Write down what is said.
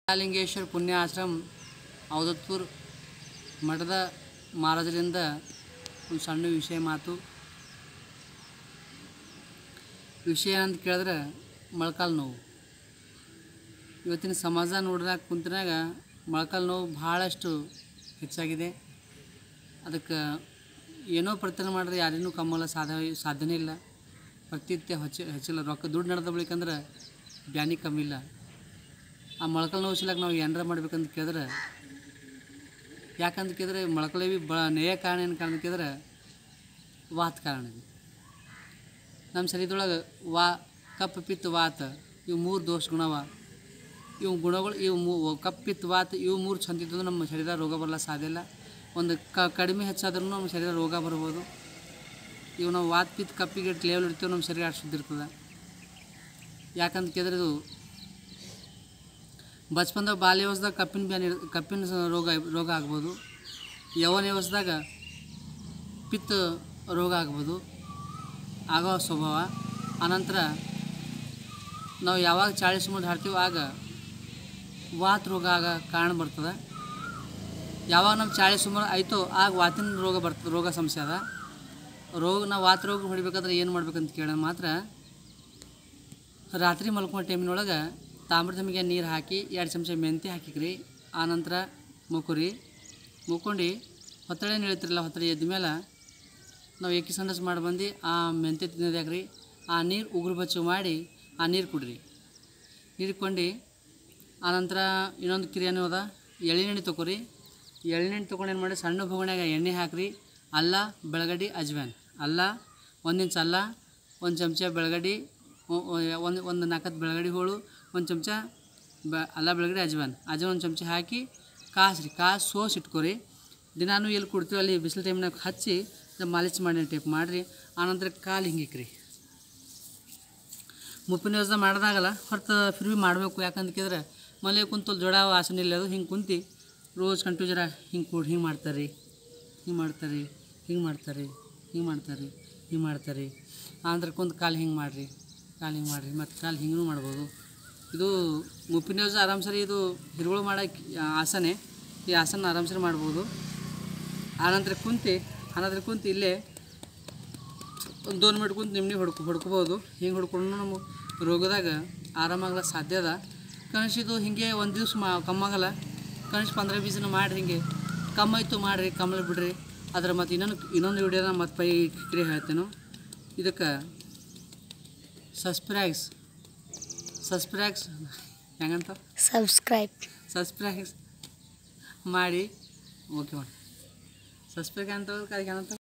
ಮಹಾಲಿಂಗೇಶ್ವರ ಪುಣ್ಯ ಆಶ್ರಮ ಅವಧೂತ್ಪುರ ಮಠದ ಮಹಾರಾಜರಿಂದ ಒಂದು ಸಣ್ಣ ವಿಷಯ ಮಾತು ವಿಷಯ ಅಂತ ಕೇಳಿದ್ರೆ ಮೊಳಕಾಲು ನೋವು ಇವತ್ತಿನ ಸಮಾಜ ನೋಡಿದಾಗ ಕುಂತ್ರಾಗ ಮೊಳಕಾಲು ನೋವು ಭಾಳಷ್ಟು ಹೆಚ್ಚಾಗಿದೆ ಅದಕ್ಕೆ ಏನೋ ಪ್ರಯತ್ನ ಮಾಡಿದ್ರೆ ಯಾರೇನೂ ಕಮ್ಮಲ್ಲ ಸಾಧ ಸಾಧ್ಯನೇ ಇಲ್ಲ ಪ್ರತಿನಿತ್ಯ ಹಚ್ಚ ಹೆಚ್ಚಿಲ್ಲ ರೊಕ್ಕ ದುಡ್ಡು ನಡೆದ ಬಳಿಕಂದ್ರೆ ಬ್ಯಾನಿ ಕಮ್ಮಿ ಇಲ್ಲ ಆ ಮೊಳಕಾಲು ನೋವು ಸಲಕ್ಕೆ ನಾವು ಏನಾರ ಮಾಡ್ಬೇಕಂತ ಕೇಳಿದ್ರೆ ಯಾಕಂತ ಕೇಳಿದ್ರೆ ಮೊಳಕಲೇವಿ ಬ ನೇಯ ಕಾರಣ ಏನು ಕಾರಣ ಕೇಳಿದ್ರೆ ವಾತ ಕಾರಣ ಇದೆ ನಮ್ಮ ಶರೀರದೊಳಗೆ ವಾ ಕಪ್ ಪಿತ್ ವಾತ ಇವು ಮೂರು ದೋಷ ಗುಣವ ಇವು ಗುಣಗಳು ಇವು ಮೂ ಕಪ್ ಪಿತ್ ವಾತ ಇವು ಮೂರು ಚಂದ ಇದ್ದು ನಮ್ಮ ಶರೀರ ರೋಗ ಬರಲ್ಲ ಸಾಧ್ಯ ಇಲ್ಲ ಒಂದು ಕ ಕಡಿಮೆ ಹೆಚ್ಚಾದ್ರೂ ನಮ್ಮ ಶರೀರ ರೋಗ ಬರ್ಬೋದು ಇವು ನಾವು ವಾತ್ ಪಿತ್ ಕಪ್ಪಿಗೆ ಲೆವೆಲ್ ಇರ್ತೀವಿ ನಮ್ಮ ಶರೀರ ಅಷ್ಟು ಶುದ್ಧ ಇರ್ತದೆ ಯಾಕಂತ ಕೇಳಿದ್ರೆ ಇದು ಬಚ್ಪನ್ದಾಗ ಬಾಲ್ಯ ವ್ಯವಸ್ಥೆದಾಗ ಕಪ್ಪಿನ ಬ್ಯಾನಿ ಇರ್- ಕಪ್ಪಿನ ಸ- ರೋಗ ರೋಗ ಆಗ್ಬೋದು ಯೌವನ ವ್ಯವಸ್ಥೆದಾಗ ಪಿತ್ತ ರೋಗ ಆಗ್ಬೋದು ಆಗೋ ಸ್ವಭಾವ ಆನಂತರ ನಾವು ಯಾವಾಗ ಚಾಳಿಸ್ ಮುಂದೆ ಹಾಡ್ತೀವೋ ಆಗ ವಾತ್ ರೋಗ ಆಗ ಕಾರಣ ಬರ್ತದೆ ಯಾವಾಗ ನಮ್ಮ ಚಾಳಿಸ್ ಸುಮಾರು ಆಯಿತೋ ಆಗ ವಾತಿನ ರೋಗ ಬರ್ತದೆ ರೋಗ ಸಮಸ್ಯೆ ಅದ ರೋಗ ನಾವು ವಾತ ರೋಗ ಹೊಡಿಬೇಕಾದ್ರೆ ಏನು ಮಾಡ್ಬೇಕಂತ ಕೇಳೋಣ ಮಾತ್ರ ರಾತ್ರಿ ಮಲ್ಕೊಂಡ ಟೈಮಿನೊಳಗೆ ತಾಮ್ರದಮಿಗೆ ನೀರು ಹಾಕಿ ಎರಡು ಚಮಚ ಮೆಂತ್ಯ ಹಾಕಿಕ್ರಿ ಆನಂತರ ಮುಕ್ಕುರಿ ಮುಕ್ಕೊಂಡು ಹೊತ್ತಳೆ ಇಳಿತಿರಲ್ಲ ಹೊತ್ತಳೆ ಎದ್ದ ಮೇಲೆ ನಾವು ಏಕಿ ಸಂಡಸ್ ಮಾಡಿ ಬಂದು ಆ ಮೆಂತ್ಯ ತಿನ್ನೋದ್ಯಾಗ್ರಿ ಆ ನೀರು ಉಗುರು ಬಚ್ಚು ಮಾಡಿ ಆ ನೀರು ಕುಡ್ರಿ ನೀರು ಕೊಂಡು ಆನಂತರ ಇನ್ನೊಂದು ಕ್ರಿಯೆನೂ ಅದ ಎಳ್ಳೆಣ್ಣೆ ತೊಗೊರಿ ಎಳ್ಳೆಣ್ಣೆ ತೊಗೊಂಡು ಏನು ಮಾಡಿ ಸಣ್ಣ ಭೋಗಣ್ಯಾಗ ಎಣ್ಣೆ ಹಾಕ್ರಿ ಅಲ್ಲ ಬೆಳಗಡ್ಡಿ ಅಜ್ವಾನ್ ಅಲ್ಲ ಒಂದು ಇಂಚ್ ಅಲ್ಲ ಒಂದು ಚಮಚ ಬೆಳಗಡ್ಡಿ ಒಂದು ಒಂದು ನಾಲ್ಕತ್ತು ಬೆಳಗಡ್ಡಿ ಹೋಳು ಒಂದು ಚಮಚ ಬ ಅಲ್ಲ ಬೆಳಗಡೆ ಅಜ್ವಾನ್ ಅಜ್ವಾನ್ ಒಂದು ಚಮಚ ಹಾಕಿ ಕಾಸ್ರಿ ಕಾಸು ಸೋಸ್ ಇಟ್ಕೊರಿ ದಿನಾನು ಎಲ್ಲಿ ಕೊಡ್ತೀವಿ ಅಲ್ಲಿ ಬಿಸಿಲು ಟೈಮ್ನಾಗ ಹಚ್ಚಿ ಮಾಲಿಶ್ ಮಾಡಿ ಟೈಪ್ ಮಾಡಿರಿ ಆನಂತರ ಕಾಲು ಹಿಂಗಿಕ್ರಿ ಮುಪ್ಪಿನ ವ್ಯವಸ್ಥೆ ಮಾಡಿದಾಗಲ್ಲ ಹೊರತು ಫಿರ್ ಭೀ ಮಾಡಬೇಕು ಯಾಕಂತ ಕೇಳಿದ್ರೆ ಮನೆ ಕುಂತು ಜೋಡ ವಾಸನೆ ಇಲ್ಲ ಅದು ಹಿಂಗೆ ಕುಂತು ರೋಜ್ ಕಂಟು ಜರ ಹಿಂಗೆ ಕೂಡ ಹಿಂಗೆ ಮಾಡ್ತಾರೆ ಹಿಂಗೆ ಮಾಡ್ತಾರೆ ಹಿಂಗೆ ಮಾಡ್ತಾರೆ ಹಿಂಗೆ ಮಾಡ್ತಾರೆ ಹಿಂಗೆ ಮಾಡ್ತಾರೆ ಆಂಧ್ರ ಕುಂತು ಕಾಲು ಹಿಂಗೆ ಮಾಡಿರಿ ಕಾಲು ಹಿಂಗೆ ಮಾಡಿರಿ ಮತ್ತು ಕಾಲು ಹಿಂಗೂ ಮಾಡ್ಬೋದು ಇದು ಮುಪ್ಪಿನ ವ್ಯವಸ್ಥೆ ಆರಾಮ್ ಸರಿ ಇದು ಹಿರುಗಳು ಮಾಡೋಕ್ಕೆ ಆಸನೆ ಈ ಆಸನ ಆರಾಮ್ ಸರಿ ಮಾಡ್ಬೋದು ಆನಂತರ ಕುಂತು ಆನಂತರ ಕುಂತು ಇಲ್ಲೇ ಒಂದು ದೋನ್ ಮಿನಿಟ್ ಕುಂತು ನಿಮ್ನೆ ಹೊಡ್ಕೊ ಹೊಡ್ಕೋಬೋದು ಹಿಂಗೆ ಹೊಡ್ಕೊಂಡು ನಮ್ಮ ರೋಗದಾಗ ಆರಾಮಾಗಲ್ಲ ಸಾಧ್ಯ ಅದ ಕನಿಷ್ಠ ಇದು ಹಿಂಗೆ ಒಂದು ದಿವ್ಸ ಮಾ ಕಮ್ಮಾಗಲ್ಲ ಕನಿಷ್ಠ ಪಂದ್ರ ಬೀಸ್ ದಿನ ಮಾಡಿರಿ ಹಿಂಗೆ ಕಮ್ಮಾಯ್ತು ಮಾಡಿರಿ ಕಮ್ಮಲ್ ಬಿಡ್ರಿ ಅದ್ರ ಮತ್ತು ಇನ್ನೊಂದು ಇನ್ನೊಂದು ವಿಡಿಯೋನ ಮತ್ತೆ ಪೈ ಕ್ರಿಯೆ ಹೇಳ್ತೇನೆ ಇದಕ್ಕೆ ಸಸ್ಪ್ರಾಕ್ಸ್ ಸಸ್ಪ್ರಾಕ್ಸ್ ಹೆಂಗಂತ subscribe ಸಸ್ಪ್ರಾಕ್ಸ್ ಮಾಡಿ ಓಕೆ ಮಾಡಿ ಸಸ್ಪ್ರಾಕ್ ಅಂತ ಅದಕ್ಕೆ ಏನಂತ